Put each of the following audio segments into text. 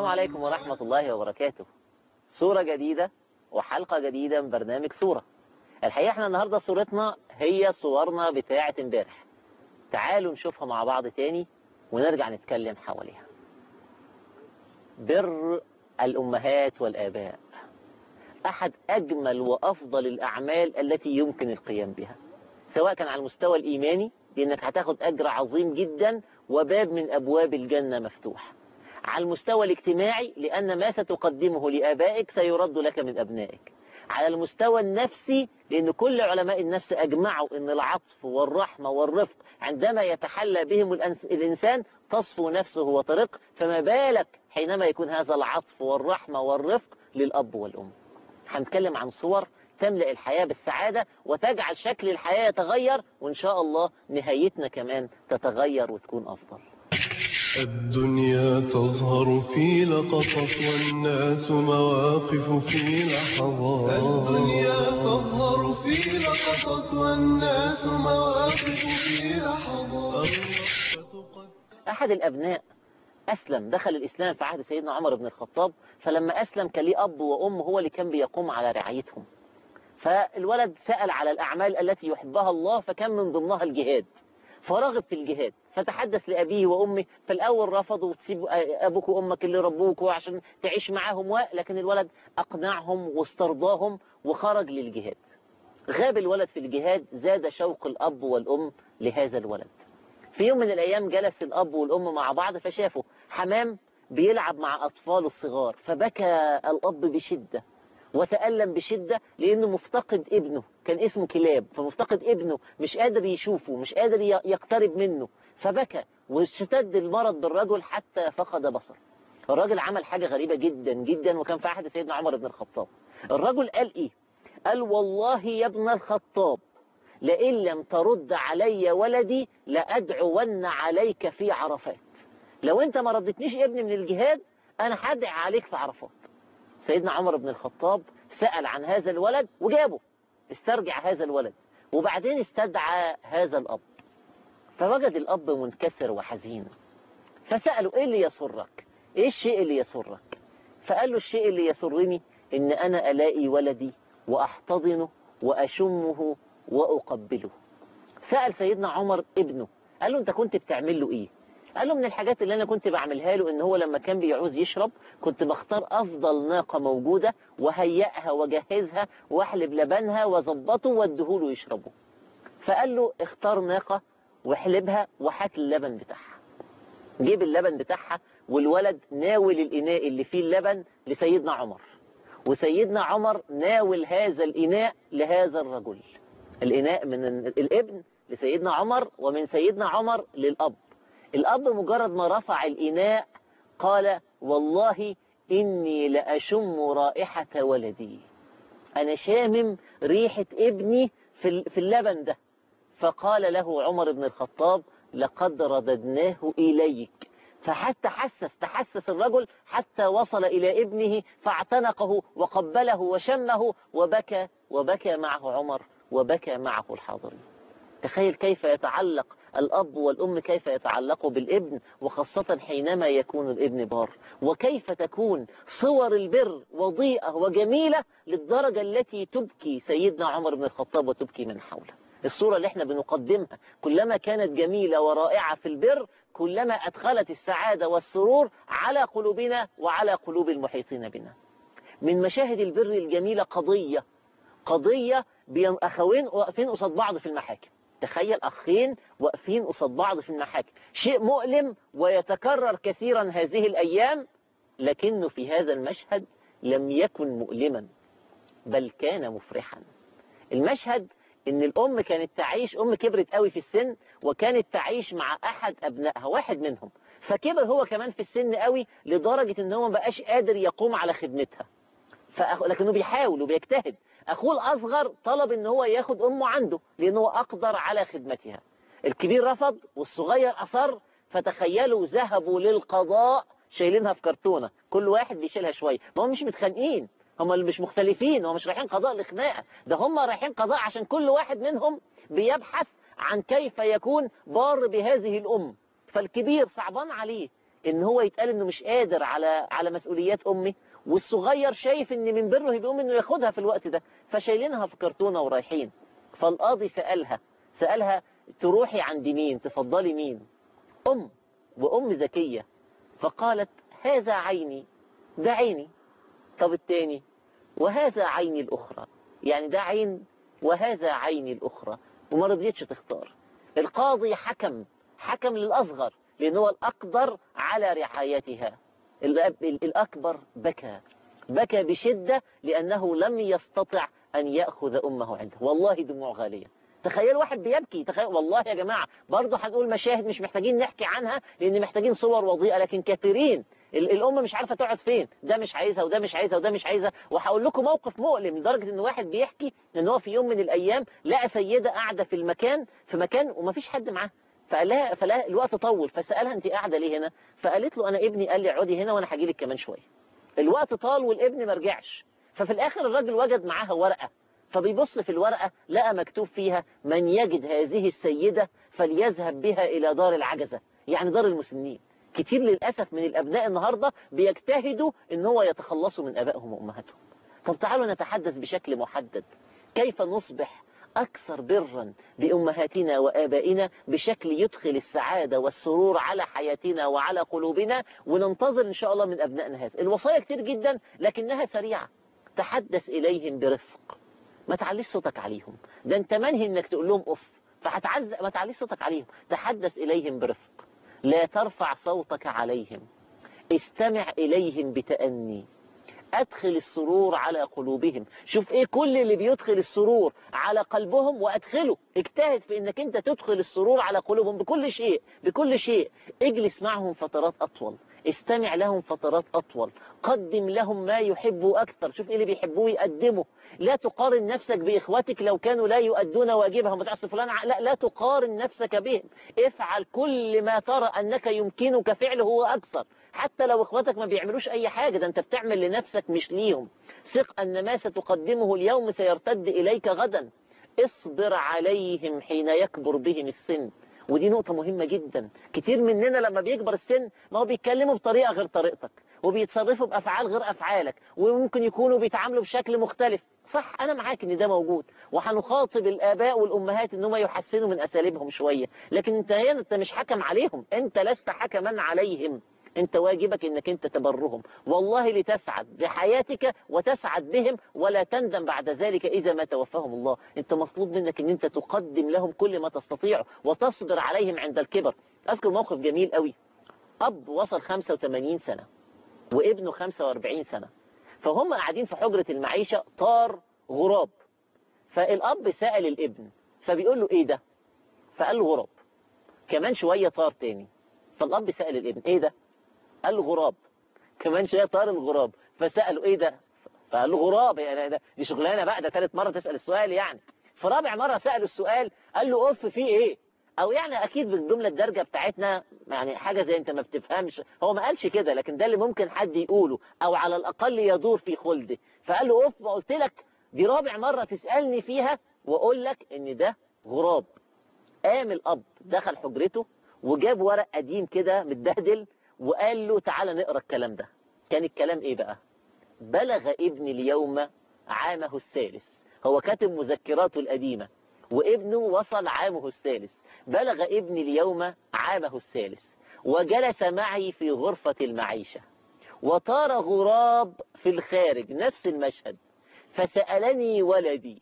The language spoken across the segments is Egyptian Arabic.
عليكم ورحمة الله وبركاته صورة جديدة وحلقة جديدة من برنامج صورة الحقيقة احنا النهاردة صورتنا هي صورنا بتاعة امبارح تعالوا نشوفها مع بعض تاني ونرجع نتكلم حواليها بر الأمهات والآباء أحد أجمل وأفضل الأعمال التي يمكن القيام بها سواء كان على المستوى الإيماني لأنك هتاخد أجر عظيم جدا وباب من أبواب الجنة مفتوح على المستوى الاجتماعي لأن ما ستقدمه لآبائك سيرد لك من أبنائك على المستوى النفسي لأن كل علماء النفس أجمعوا أن العطف والرحمة والرفق عندما يتحلى بهم الإنسان تصفو نفسه وطرق فما بالك حينما يكون هذا العطف والرحمة والرفق للأب والأم هنتكلم عن صور تملأ الحياة بالسعادة وتجعل شكل الحياة يتغير وإن شاء الله نهايتنا كمان تتغير وتكون أفضل الدنيا تظهر في لقطة والناس مواقف في لحظات الدنيا تظهر في لقطة والناس مواقف في لحظات أحد الأبناء أسلم دخل الإسلام في عهد سيدنا عمر بن الخطاب فلما أسلم كان ليه أب وأم هو اللي كان بيقوم على رعايتهم فالولد سأل على الأعمال التي يحبها الله فكان من ضمنها الجهاد فرغب في الجهاد فتحدث لأبيه وأمه فالأول رفضوا تسيب أبوك وأمك اللي ربوك عشان تعيش معاهم لكن الولد أقنعهم واسترضاهم وخرج للجهاد غاب الولد في الجهاد زاد شوق الأب والأم لهذا الولد في يوم من الأيام جلس الأب والأم مع بعض فشافوا حمام بيلعب مع أطفاله الصغار فبكى الأب بشدة وتألم بشدة لأنه مفتقد ابنه كان اسمه كلاب فمفتقد ابنه مش قادر يشوفه مش قادر يقترب منه فبكى واشتد المرض بالرجل حتى فقد بصر الراجل عمل حاجة غريبة جدا جدا وكان في عهد سيدنا عمر بن الخطاب الرجل قال ايه قال والله يا ابن الخطاب لئن لم ترد علي ولدي لأدعون عليك في عرفات لو انت ما ردتنيش ابني من الجهاد انا هدعي عليك في عرفات سيدنا عمر بن الخطاب سأل عن هذا الولد وجابه استرجع هذا الولد وبعدين استدعى هذا الأب فوجد الأب منكسر وحزين فسأله إيه اللي يسرك إيه الشيء اللي يسرك فقال له الشيء اللي يسرني إن أنا ألاقي ولدي وأحتضنه وأشمه وأقبله سأل سيدنا عمر ابنه قال له أنت كنت بتعمل له إيه قال له من الحاجات اللي أنا كنت بعملها له إن هو لما كان بيعوز يشرب كنت بختار أفضل ناقة موجودة وهيئها وجهزها واحلب لبنها وظبطه وادهوله يشربه فقال له اختار ناقة واحلبها وحات اللبن بتاعها جيب اللبن بتاعها والولد ناول الإناء اللي فيه اللبن لسيدنا عمر وسيدنا عمر ناول هذا الإناء لهذا الرجل الإناء من الابن لسيدنا عمر ومن سيدنا عمر للأب الأب مجرد ما رفع الإناء قال والله إني لأشم رائحة ولدي أنا شامم ريحة ابني في اللبن ده فقال له عمر بن الخطاب لقد رددناه إليك فحتى حسس تحسس الرجل حتى وصل إلى ابنه فاعتنقه وقبله وشمه وبكى وبكى معه عمر وبكى معه الحاضرين تخيل كيف يتعلق الأب والأم كيف يتعلقوا بالابن وخاصة حينما يكون الابن بار وكيف تكون صور البر وضيئة وجميلة للدرجة التي تبكي سيدنا عمر بن الخطاب وتبكي من حوله الصورة اللي احنا بنقدمها كلما كانت جميلة ورائعة في البر كلما أدخلت السعادة والسرور على قلوبنا وعلى قلوب المحيطين بنا من مشاهد البر الجميلة قضية قضية بين أخوين واقفين قصاد بعض في المحاكم تخيل أخين واقفين قصاد بعض في المحاكم شيء مؤلم ويتكرر كثيرا هذه الأيام لكنه في هذا المشهد لم يكن مؤلما بل كان مفرحا المشهد ان الام كانت تعيش ام كبرت قوي في السن وكانت تعيش مع احد ابنائها واحد منهم فكبر هو كمان في السن قوي لدرجة ان هو ما بقاش قادر يقوم على خدمتها فأخ... لكنه بيحاول وبيجتهد اخوه الاصغر طلب ان هو ياخد امه عنده لانه اقدر على خدمتها الكبير رفض والصغير اصر فتخيلوا ذهبوا للقضاء شايلينها في كرتونة كل واحد بيشيلها شوية ما هم مش متخانقين هم اللي مش مختلفين هم مش رايحين قضاء لخناقة ده هم رايحين قضاء عشان كل واحد منهم بيبحث عن كيف يكون بار بهذه الأم فالكبير صعبان عليه ان هو يتقال انه مش قادر على على مسؤوليات امي والصغير شايف ان من بره بيقوم انه ياخدها في الوقت ده فشايلينها في كرتونه ورايحين فالقاضي سالها سالها تروحي عند مين تفضلي مين ام وام ذكيه فقالت هذا عيني ده عيني طب التاني وهذا عيني الاخرى يعني ده عين وهذا عيني الاخرى وما رضيتش تختار القاضي حكم حكم للاصغر لان هو الاقدر على رعايتها الأب الأكبر بكى بكى بشدة لأنه لم يستطع أن يأخذ أمه عنده والله دموع غالية تخيل واحد بيبكي تخيل والله يا جماعة برضه هنقول مشاهد مش محتاجين نحكي عنها لأن محتاجين صور وضيئة لكن كثيرين الأم مش عارفة تقعد فين ده مش عايزها وده مش عايزها وده مش عايزها وهقول لكم موقف مؤلم لدرجة إن واحد بيحكي إن هو في يوم من الأيام لقى سيدة قاعدة في المكان في مكان ومفيش حد معاه فقال لها فلا الوقت طول فسألها انت قاعدة ليه هنا فقالت له انا ابني قال لي اقعدي هنا وانا هاجي لك كمان شويه الوقت طال والابن ما رجعش ففي الاخر الراجل وجد معاها ورقة فبيبص في الورقة لقى مكتوب فيها من يجد هذه السيدة فليذهب بها الى دار العجزة يعني دار المسنين كتير للأسف من الأبناء النهاردة بيجتهدوا ان هو يتخلصوا من أبائهم وأمهاتهم طب تعالوا نتحدث بشكل محدد كيف نصبح أكثر برا بأمهاتنا وآبائنا بشكل يدخل السعادة والسرور على حياتنا وعلى قلوبنا وننتظر إن شاء الله من أبنائنا هذا الوصايا كتير جدا لكنها سريعة تحدث إليهم برفق ما تعليش صوتك عليهم ده أنت منهي إنك تقول لهم أف فهتعز ما تعليش صوتك عليهم تحدث إليهم برفق لا ترفع صوتك عليهم استمع إليهم بتأني أدخل السرور على قلوبهم شوف إيه كل اللي بيدخل السرور على قلبهم وأدخله اجتهد في إنك أنت تدخل السرور على قلوبهم بكل شيء بكل شيء اجلس معهم فترات أطول استمع لهم فترات أطول قدم لهم ما يحبوا أكثر شوف إيه اللي بيحبوه يقدمه لا تقارن نفسك بإخواتك لو كانوا لا يؤدون واجبهم بتاع فلان لا لا تقارن نفسك بهم افعل كل ما ترى أنك يمكنك فعله هو أكثر حتى لو اخواتك ما بيعملوش اي حاجة ده انت بتعمل لنفسك مش ليهم ثق ان ما ستقدمه اليوم سيرتد اليك غدا اصبر عليهم حين يكبر بهم السن ودي نقطة مهمة جدا كتير مننا لما بيكبر السن ما هو بيتكلموا بطريقة غير طريقتك وبيتصرفوا بأفعال غير أفعالك وممكن يكونوا بيتعاملوا بشكل مختلف صح أنا معاك إن ده موجود وهنخاطب الآباء والأمهات إن هم يحسنوا من أساليبهم شوية لكن أنت هنا أنت مش حكم عليهم أنت لست حكما عليهم انت واجبك انك انت تبرهم والله لتسعد بحياتك وتسعد بهم ولا تندم بعد ذلك اذا ما توفاهم الله انت مطلوب منك ان انت تقدم لهم كل ما تستطيع وتصبر عليهم عند الكبر اذكر موقف جميل قوي اب وصل 85 سنة وابنه 45 سنة فهم قاعدين في حجرة المعيشة طار غراب فالاب سأل الابن فبيقول له ايه ده فقال له غراب كمان شوية طار تاني فالاب سأل الابن ايه ده قال له غراب كمان شويه طار الغراب فسأله ايه ده فقال له غراب يعني ده دي شغلانه بقى ده ثالث مره تسأل السؤال يعني فرابع مره سأل السؤال قال له اوف في ايه او يعني اكيد بالجمله الدارجه بتاعتنا يعني حاجه زي انت ما بتفهمش هو ما قالش كده لكن ده اللي ممكن حد يقوله او على الاقل يدور في خلده فقال له اوف ما قلت لك دي رابع مره تسالني فيها واقول لك ان ده غراب قام الاب دخل حجرته وجاب ورق قديم كده متبهدل وقال له تعالى نقرا الكلام ده كان الكلام ايه بقى بلغ ابني اليوم عامه الثالث هو كاتب مذكراته القديمة وابنه وصل عامه الثالث بلغ ابني اليوم عامه الثالث وجلس معي في غرفة المعيشة وطار غراب في الخارج نفس المشهد فسألني ولدي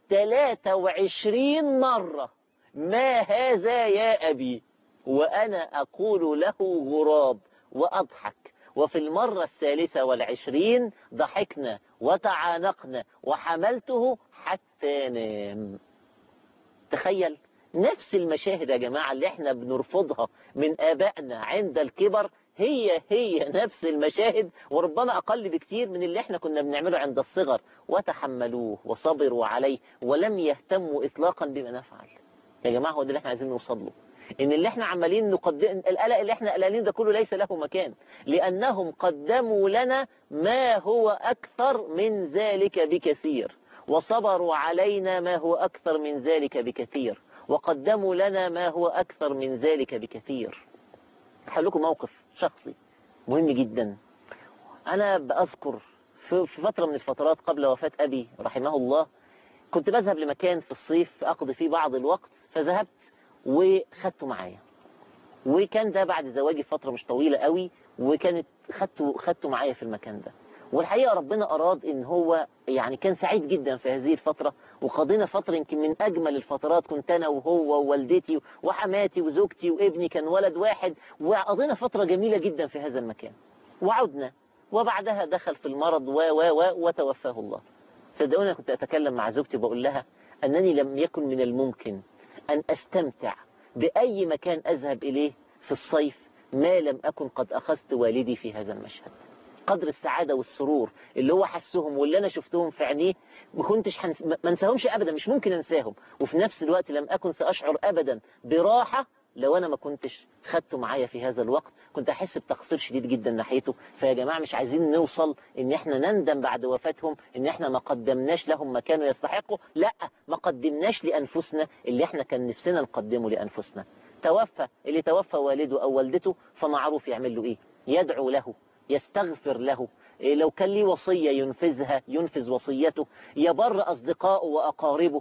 23 مرة ما هذا يا أبي وأنا أقول له غراب وأضحك وفي المرة الثالثة والعشرين ضحكنا وتعانقنا وحملته حتى نام تخيل نفس المشاهد يا جماعة اللي احنا بنرفضها من آبائنا عند الكبر هي هي نفس المشاهد وربما أقل بكتير من اللي احنا كنا بنعمله عند الصغر وتحملوه وصبروا عليه ولم يهتموا إطلاقا بما نفعل يا جماعة هو ده اللي احنا عايزين نوصل له ان اللي احنا عمالين نقدم القلق اللي احنا قلقانين ده كله ليس له مكان لانهم قدموا لنا ما هو اكثر من ذلك بكثير وصبروا علينا ما هو اكثر من ذلك بكثير وقدموا لنا ما هو اكثر من ذلك بكثير هقول لكم موقف شخصي مهم جدا أنا بأذكر في في فترة من الفترات قبل وفاة أبي رحمه الله كنت بذهب لمكان في الصيف أقضي فيه بعض الوقت فذهبت وخدته معايا وكان ده بعد زواجي فترة مش طويلة قوي وكانت خدته خدته معايا في المكان ده والحقيقة ربنا أراد إن هو يعني كان سعيد جدا في هذه الفترة وقضينا فترة يمكن من أجمل الفترات كنت أنا وهو ووالدتي وحماتي وزوجتي وابني كان ولد واحد وقضينا فترة جميلة جدا في هذا المكان وعدنا وبعدها دخل في المرض و و و وتوفاه الله صدقوني كنت أتكلم مع زوجتي بقول لها أنني لم يكن من الممكن أن أستمتع بأي مكان أذهب إليه في الصيف ما لم أكن قد أخذت والدي في هذا المشهد قدر السعادة والسرور اللي هو حسهم واللي أنا شفتهم في عينيه ما كنتش حنس... ما انساهمش أبدا مش ممكن أنساهم وفي نفس الوقت لم أكن سأشعر أبدا براحة لو أنا ما كنتش خدته معايا في هذا الوقت كنت أحس بتقصير شديد جدا ناحيته فيا جماعة مش عايزين نوصل إن إحنا نندم بعد وفاتهم إن إحنا ما قدمناش لهم ما كانوا يستحقوا لا ما قدمناش لأنفسنا اللي إحنا كان نفسنا نقدمه لأنفسنا توفى اللي توفى والده أو والدته فمعروف يعمل له إيه يدعو له يستغفر له إيه لو كان ليه وصية ينفذها ينفذ وصيته يبر أصدقائه وأقاربه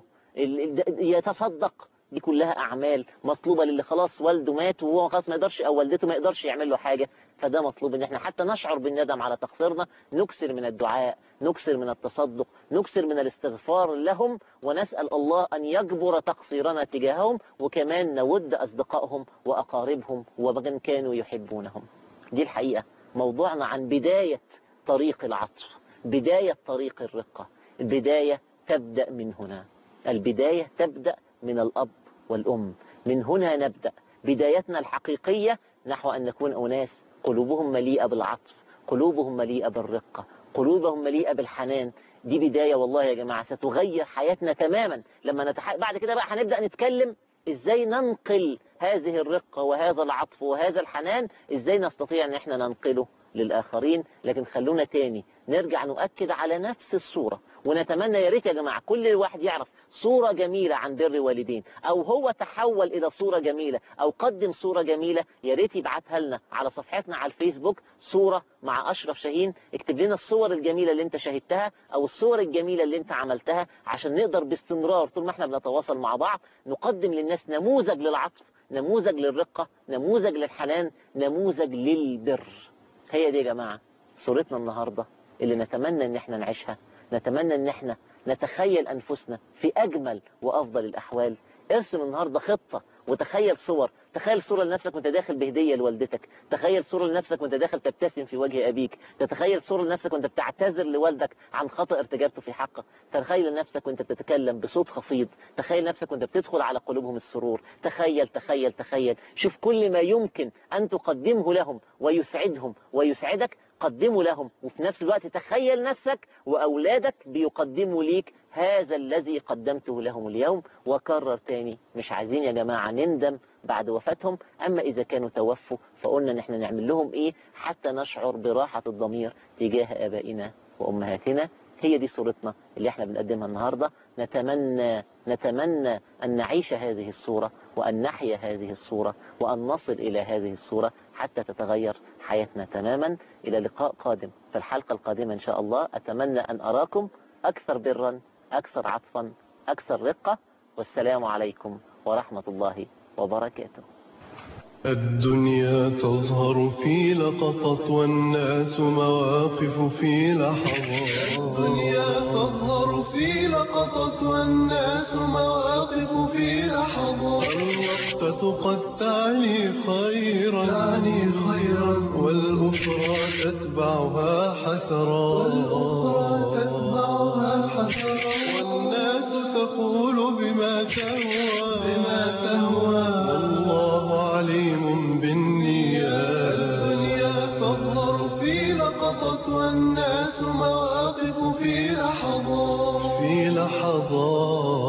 يتصدق دي كلها أعمال مطلوبة للي خلاص والده مات وهو خلاص ما يقدرش أو والدته ما يقدرش يعمل له حاجة فده مطلوب ان احنا حتى نشعر بالندم على تقصيرنا نكسر من الدعاء نكسر من التصدق نكسر من الاستغفار لهم ونسأل الله أن يجبر تقصيرنا تجاههم وكمان نود أصدقائهم وأقاربهم ومن كانوا يحبونهم دي الحقيقة موضوعنا عن بداية طريق العطف بداية طريق الرقة البداية تبدأ من هنا البداية تبدأ من الأب والأم من هنا نبدأ بدايتنا الحقيقية نحو أن نكون أناس قلوبهم مليئة بالعطف قلوبهم مليئة بالرقة قلوبهم مليئة بالحنان دي بداية والله يا جماعة ستغير حياتنا تماما لما نتح... بعد كده بقى هنبدأ نتكلم ازاي ننقل هذه الرقة وهذا العطف وهذا الحنان ازاي نستطيع ان احنا ننقله للآخرين لكن خلونا تاني نرجع نؤكد على نفس الصورة ونتمنى يا ريت يا جماعة كل واحد يعرف صورة جميلة عن بر والدين أو هو تحول إلى صورة جميلة أو قدم صورة جميلة يا ريت يبعتها لنا على صفحتنا على الفيسبوك صورة مع أشرف شاهين اكتب لنا الصور الجميلة اللي انت شاهدتها أو الصور الجميلة اللي انت عملتها عشان نقدر باستمرار طول ما احنا بنتواصل مع بعض نقدم للناس نموذج للعطف نموذج للرقة نموذج للحنان نموذج للبر هي دي يا جماعة صورتنا النهاردة اللي نتمنى ان احنا نعيشها نتمنى ان احنا نتخيل انفسنا في اجمل وافضل الاحوال ارسم النهاردة خطة وتخيل صور تخيل صورة لنفسك وانت داخل بهدية لوالدتك تخيل صورة لنفسك وانت داخل تبتسم في وجه أبيك تتخيل صورة لنفسك وانت بتعتذر لوالدك عن خطأ ارتكبته في حقه تخيل نفسك وانت بتتكلم بصوت خفيض تخيل نفسك وانت بتدخل على قلوبهم السرور تخيل تخيل تخيل شوف كل ما يمكن أن تقدمه لهم ويسعدهم ويسعدك قدمه لهم وفي نفس الوقت تخيل نفسك وأولادك بيقدموا ليك هذا الذي قدمته لهم اليوم وكرر تاني مش عايزين يا جماعة نندم بعد وفاتهم أما إذا كانوا توفوا فقلنا ان احنا نعمل لهم إيه حتى نشعر براحة الضمير تجاه آبائنا وأمهاتنا هي دي صورتنا اللي احنا بنقدمها النهاردة نتمنى نتمنى أن نعيش هذه الصورة وأن نحيا هذه الصورة وأن نصل إلى هذه الصورة حتى تتغير حياتنا تماما إلى لقاء قادم في الحلقة القادمة إن شاء الله أتمنى أن أراكم أكثر برا أكثر عطفا أكثر رقة والسلام عليكم ورحمة الله وبركاته الدنيا تظهر في لقطة والناس مواقف في لحظات الدنيا تظهر في لقطة والناس مواقف في لحظات الوقفة قد تعني خيرا تعني خيرا والأخرى تتبعها حسرات والأخرى تتبعها حسرات والناس تقول بما تهوى بما تهوى والله عليم بالنيات الدنيا تظهر في لقطة والناس مواقف في لحظات في لحظات